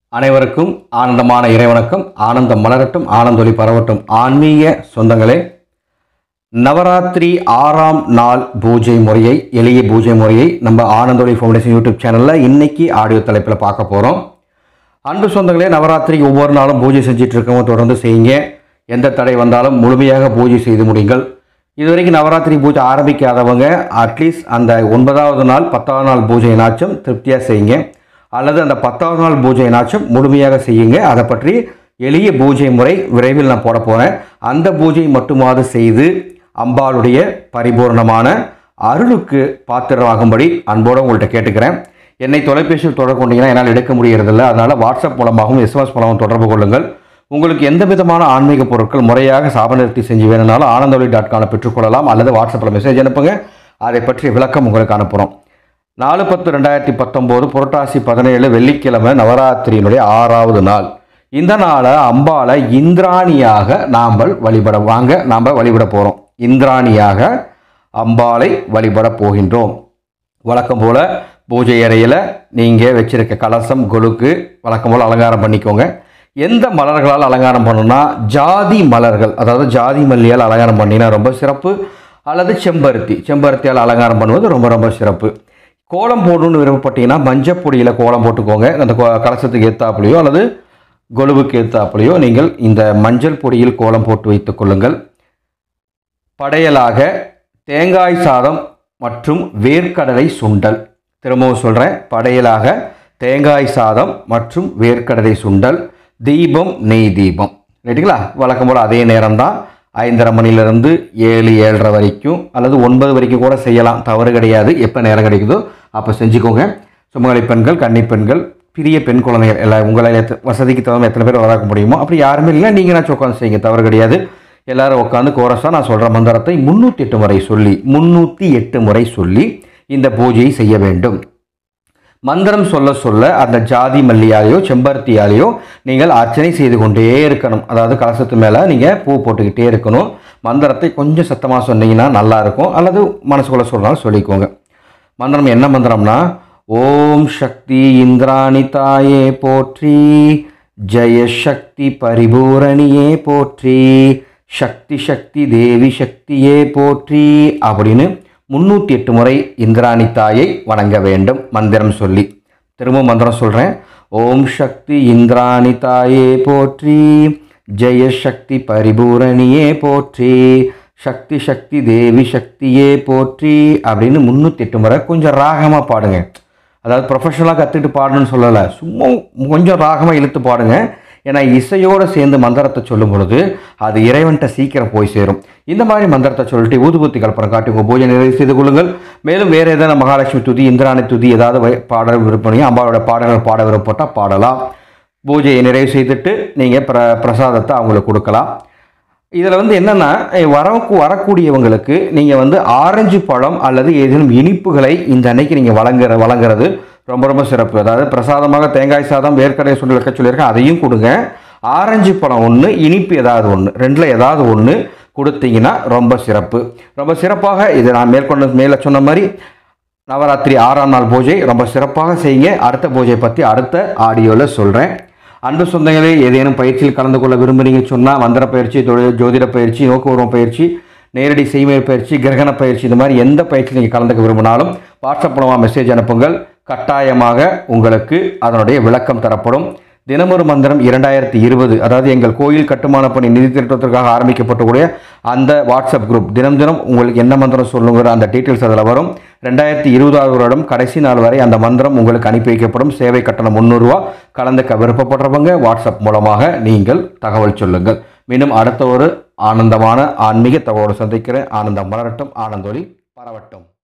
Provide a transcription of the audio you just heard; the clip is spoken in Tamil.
அனைவருக்கும் ஆனந்தமான இறைவணக்கம் ஆனந்தம் மலரட்டும் ஆனந்தொலி பரவட்டும் ஆன்மீக சொந்தங்களே நவராத்திரி ஆறாம் நாள் பூஜை முறையை எளிய பூஜை முறையை நம்ம ஆனந்தொலி ஃபவுண்டேஷன் யூடியூப் சேனலில் இன்னைக்கு ஆடியோ தலைப்பில் பார்க்க போகிறோம் அன்பு சொந்தங்களே நவராத்திரிக்கு ஒவ்வொரு நாளும் பூஜை செஞ்சுட்டு இருக்கவங்க தொடர்ந்து செய்யுங்க எந்த தடை வந்தாலும் முழுமையாக பூஜை செய்து முடியுங்கள் இதுவரைக்கும் நவராத்திரி பூஜை ஆரம்பிக்காதவங்க அட்லீஸ்ட் அந்த ஒன்பதாவது நாள் பத்தாவது நாள் பூஜையினாச்சும் திருப்தியாக செய்யுங்க அல்லது அந்த பத்தாவது நாள் பூஜையினாச்சும் முழுமையாக செய்யுங்க அதை பற்றி எளிய பூஜை முறை விரைவில் நான் போட போகிறேன் அந்த பூஜை மட்டுமாவது செய்து அம்பாளுடைய பரிபூர்ணமான அருளுக்கு பாத்திரமாகும்படி அன்போடு உங்கள்கிட்ட கேட்டுக்கிறேன் என்னை தொலைபேசியில் தொடர்பு கொண்டீங்கன்னா என்னால் எடுக்க முடியறதில்ல அதனால் வாட்ஸ்அப் மூலமாகவும் எஸ்எம்எஸ் மூலமாகவும் தொடர்பு கொள்ளுங்கள் உங்களுக்கு எந்த விதமான ஆன்மீக பொருட்கள் முறையாக சாபநிறுத்தி செஞ்சு வேணும்னாலும் ஆனந்தொலி டாட் கானை பெற்றுக்கொள்ளலாம் அல்லது வாட்ஸ்அப்பில் மெசேஜ் அனுப்புங்க அதை பற்றிய விளக்கம் உங்களுக்கு அனுப்புகிறோம் நாலு பத்து ரெண்டாயிரத்தி பத்தொம்போது புரட்டாசி பதினேழு வெள்ளிக்கிழமை நவராத்திரியினுடைய ஆறாவது நாள் இந்த நாளை அம்பாளை இந்திராணியாக நாம் வழிபட வாங்க நாம் வழிபட போகிறோம் இந்திராணியாக அம்பாளை வழிபட போகின்றோம் வழக்கம் போல் பூஜை அறையில் நீங்கள் வச்சிருக்க கலசம் கொலுக்கு வழக்கம் போல் அலங்காரம் பண்ணிக்கோங்க எந்த மலர்களால் அலங்காரம் பண்ணணும்னா ஜாதி மலர்கள் அதாவது ஜாதி மல்லியால் அலங்காரம் பண்ணினா ரொம்ப சிறப்பு அல்லது செம்பருத்தி செம்பருத்தியால் அலங்காரம் பண்ணுவது ரொம்ப ரொம்ப சிறப்பு கோலம் போடணும்னு விருப்பப்பட்டீங்கன்னா மஞ்சப்பொடியில் கோலம் போட்டுக்கோங்க அந்த கோ- கலசத்துக்கு ஏற்றாப்புலையோ அல்லது கொலுவுக்கு ஏற்றாப்புலையோ நீங்கள் இந்த மஞ்சள் பொடியில் கோலம் போட்டு வைத்துக் கொள்ளுங்கள் படையலாக தேங்காய் சாதம் மற்றும் வேர்க்கடலை சுண்டல் திரும்பவும் சொல்கிறேன் படையலாக தேங்காய் சாதம் மற்றும் வேர்க்கடலை சுண்டல் தீபம் நெய் தீபம் ரைட்டுங்களா வழக்கம் போல் அதே நேரம் தான் ஐந்தரை மணிலேருந்து ஏழு ஏழரை வரைக்கும் அல்லது ஒன்பது வரைக்கும் கூட செய்யலாம் தவறு கிடையாது எப்போ நேரம் கிடைக்குதோ அப்போ செஞ்சுக்கோங்க சுமங்கலி பெண்கள் கன்னி பெண்கள் பிரிய பெண் குழந்தைகள் எல்லாம் உங்களால் எத்த வசதிக்கு தகுந்த எத்தனை பேர் வராக்க முடியுமோ அப்படி யாருமே இல்லை நீங்களாச்சும் உட்காந்து செய்யுங்க தவறு கிடையாது எல்லாரும் உட்காந்து கோரஸாக நான் சொல்கிற மந்திரத்தை முந்நூற்றி எட்டு முறை சொல்லி முந்நூற்றி எட்டு முறை சொல்லி இந்த பூஜையை செய்ய வேண்டும் மந்திரம் சொல்ல சொல்ல அந்த ஜாதி மல்லியாலேயோ செம்பருத்தியாலேயோ நீங்கள் அர்ச்சனை செய்து கொண்டே இருக்கணும் அதாவது கலசத்து மேலே நீங்கள் பூ போட்டுக்கிட்டே இருக்கணும் மந்திரத்தை கொஞ்சம் சத்தமாக சொன்னீங்கன்னா நல்லா இருக்கும் அல்லது மனசுக்குள்ளே சொல்கிறாலும் சொல்லிக்கோங்க மந்திரம் என்ன மந்திரம்னா ஓம் சக்தி இந்திராணி தாயே போற்றி ஜெய சக்தி பரிபூரணியே போற்றி சக்தி சக்தி தேவி சக்தியே போற்றி அப்படின்னு முன்னூற்றி எட்டு முறை இந்திராணி தாயை வணங்க வேண்டும் மந்திரம் சொல்லி திரும்ப மந்திரம் சொல்கிறேன் ஓம் சக்தி இந்திராணி தாயே போற்றி ஜெய சக்தி பரிபூரணியே போற்றி சக்தி சக்தி தேவி சக்தியே போற்றி அப்படின்னு முந்நூற்றி எட்டு முறை கொஞ்சம் ராகமாக பாடுங்க அதாவது ப்ரொஃபஷனலாக கற்றுக்கிட்டு பாடணும்னு சொல்லலை சும்மா கொஞ்சம் ராகமாக இழுத்து பாடுங்க ஏன்னா இசையோடு சேர்ந்து மந்திரத்தை சொல்லும் பொழுது அது இறைவன்கிட்ட சீக்கிரம் போய் சேரும் இந்த மாதிரி மந்திரத்தை சொல்லிட்டு ஊதுபத்தி கல்பனை காட்டி உங்கள் பூஜை நிறைவு செய்து கொள்ளுங்கள் மேலும் வேறு ஏதாவது மகாலட்சுமி துதி இந்திராணி துதி ஏதாவது வை- பாட விருப்பம் அம்பாவோட பாடல்கள் பாட விருப்பப்பட்டால் பாடலாம் பூஜையை நிறைவு செய்துட்டு நீங்கள் பிர பிரசாதத்தை அவங்களுக்கு கொடுக்கலாம் இதில் வந்து என்னென்னா வரக்கு வரக்கூடியவங்களுக்கு நீங்கள் வந்து ஆரஞ்சு பழம் அல்லது ஏதேனும் இனிப்புகளை இந்த அன்னைக்கு நீங்கள் வழங்குற வழங்குறது ரொம்ப ரொம்ப சிறப்பு அதாவது பிரசாதமாக தேங்காய் சாதம் வேர்க்கடலை சுண்டல் வைக்க சொல்லியிருக்கேன் அதையும் கொடுங்க ஆரஞ்சு பழம் ஒன்று இனிப்பு ஏதாவது ஒன்று ரெண்டில் ஏதாவது ஒன்று கொடுத்தீங்கன்னா ரொம்ப சிறப்பு ரொம்ப சிறப்பாக இது நான் மேற்கொண்ட மேலே சொன்ன மாதிரி நவராத்திரி ஆறாம் நாள் பூஜை ரொம்ப சிறப்பாக செய்யுங்க அடுத்த பூஜையை பற்றி அடுத்த ஆடியோவில் சொல்கிறேன் அன்பு சொந்தங்களே ஏதேனும் பயிற்சியில் கலந்து கொள்ள விரும்புறீங்க சொன்னால் மந்திர பயிற்சி தொழில் ஜோதிட பயிற்சி நோக்குவரம் பயிற்சி நேரடி செய்முறை பயிற்சி கிரகண பயிற்சி இந்த மாதிரி எந்த பயிற்சி நீங்கள் கலந்துக்க விரும்பினாலும் வாட்ஸ்அப் மூலமாக மெசேஜ் அனுப்புங்கள் கட்டாயமாக உங்களுக்கு அதனுடைய விளக்கம் தரப்படும் தினமொரு மந்திரம் இரண்டாயிரத்தி இருபது அதாவது எங்கள் கோயில் கட்டுமான பணி நிதி திட்டத்திற்காக ஆரம்பிக்கப்பட்டக்கூடிய அந்த வாட்ஸ்அப் குரூப் தினம் தினம் உங்களுக்கு என்ன மந்திரம் சொல்லுங்கிற அந்த டீட்டெயில்ஸ் அதில் வரும் ரெண்டாயிரத்தி இருபதாவது வருடம் கடைசி நாள் வரை அந்த மந்திரம் உங்களுக்கு அனுப்பி வைக்கப்படும் சேவை கட்டணம் முந்நூறுரூவா கலந்துக்க விருப்பப்படுறவங்க வாட்ஸ்அப் மூலமாக நீங்கள் தகவல் சொல்லுங்கள் மீண்டும் அடுத்த ஒரு ஆனந்தமான ஆன்மீக தகவலோடு சந்திக்கிறேன் ஆனந்தம் மலரட்டும் ஆனந்தொலி பரவட்டும்